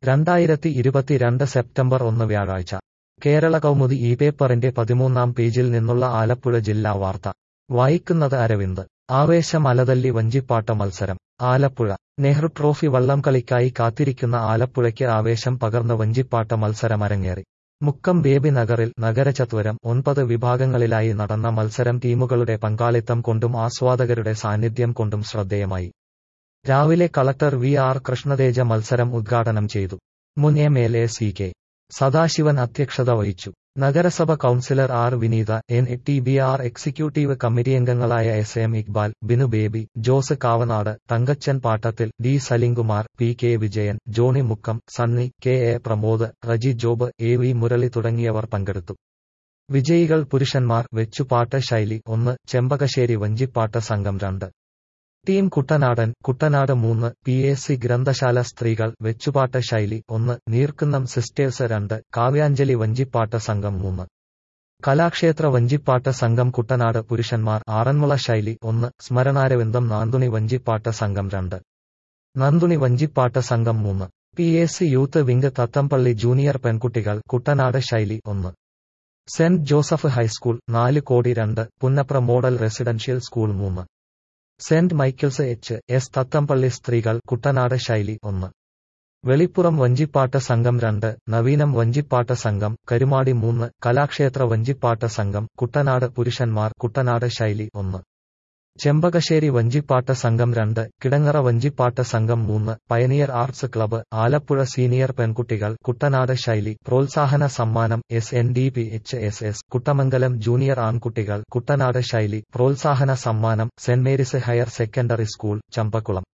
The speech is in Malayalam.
രണ്ടായിരത്തി ഇരുപത്തിരണ്ട് സെപ്റ്റംബർ ഒന്ന് വ്യാഴാഴ്ച കേരള കൗമുദി ഈ പേപ്പറിന്റെ പതിമൂന്നാം പേജിൽ നിന്നുള്ള ആലപ്പുഴ ജില്ലാ വാർത്ത വായിക്കുന്നത് അരവിന്ദ് ആവേശം അലതല്ലി വഞ്ചിപ്പാട്ട മത്സരം ആലപ്പുഴ നെഹ്റു ട്രോഫി വള്ളംകളിക്കായി കാത്തിരിക്കുന്ന ആലപ്പുഴയ്ക്ക് ആവേശം പകർന്ന വഞ്ചിപ്പാട്ട മത്സരം അരങ്ങേറി മുക്കം ബേബി നഗറിൽ നഗരചത്വരം ഒൻപത് വിഭാഗങ്ങളിലായി നടന്ന മത്സരം ടീമുകളുടെ പങ്കാളിത്തം കൊണ്ടും ആസ്വാദകരുടെ സാന്നിധ്യം കൊണ്ടും ശ്രദ്ധേയമായി രാവിലെ കളക്ടർ വി ആർ കൃഷ്ണതേജ മത്സരം ഉദ്ഘാടനം ചെയ്തു മുൻ M L A C K Sadasivan അധ്യക്ഷത വഹിച്ചു നഗരസഭ councillor R Vineetha N T B R executive committee അംഗങ്ങളായ S M Iqbal Binu Baby Jose Kavanad Thankachan Pattathil D Salimkumar P K Vijayan Johnny Mukkam Sunny K A Pramod Reji Job A V Murali തുടങ്ങിയവർ പങ്കെടുത്തു വിജയികൾ പുരുഷന്മാർ വെച്ചുപാട്ട് ശൈലി ഒന്ന് ചെമ്പകശ്ശേരി വഞ്ചിപ്പാട്ട് സംഘം രണ്ട് ടീം കുട്ടനാടൻ കുട്ടനാട് മൂന്ന് പി എസ് സി ഗ്രന്ഥശാല സ്ത്രീകൾ വെച്ചുപാട്ട് ശൈലി ഒന്ന് നീർക്കുന്നം സിസ്റ്റേഴ്സ് രണ്ട് കാവ്യാഞ്ജലി വഞ്ചിപ്പാട്ട് സംഘം മൂന്ന് കലാക്ഷേത്ര വഞ്ചിപ്പാട്ട് സംഘം കുട്ടനാട് പുരുഷന്മാർ ആറന്മുള ശൈലി ഒന്ന് സ്മരണാരവിന്ദം നാന്തുണി വഞ്ചിപ്പാട്ട് സംഘം രണ്ട് നന്തുണി വഞ്ചിപ്പാട്ട് സംഘം മൂന്ന് P S C youth wing Thathampally junior പെൺകുട്ടികൾ കുട്ടനാട് ശൈലി ഒന്ന് സെന്റ് ജോസഫ് ഹൈസ്കൂൾ നാല് കോടി രണ്ട് പുന്നപ്ര മോഡൽ റെസിഡൻഷ്യൽ സ്കൂൾ മൂന്ന് saint Michael's H S Thathampally സ്ത്രീകൾ കുട്ടനാട് ശൈലി ഒന്ന് വെളിപ്പുറം വഞ്ചിപ്പാട്ട് സംഘം രണ്ട് നവീനം വഞ്ചിപ്പാട്ട് സംഘം കരുമാടി മൂന്ന് കലാക്ഷേത്ര വഞ്ചിപ്പാട്ട് സംഘം കുട്ടനാട് പുരുഷന്മാർ കുട്ടനാട് ശൈലി ഒന്ന് ചെമ്പകശ്ശേരി വഞ്ചിപ്പാട്ട് സംഘം രണ്ട് കിടങ്ങറ വഞ്ചിപ്പാട്ട് സംഘം മൂന്ന് pioneer arts club Alappuzha senior പെൺകുട്ടികൾ കുട്ടനാട് ശൈലി പ്രോത്സാഹന സമ്മാനം S N D P H S S Kuttamangalam junior ആൺകുട്ടികൾ കുട്ടനാട് ശൈലി പ്രോത്സാഹന സമ്മാനം saint Mary's higher secondary school Champakulam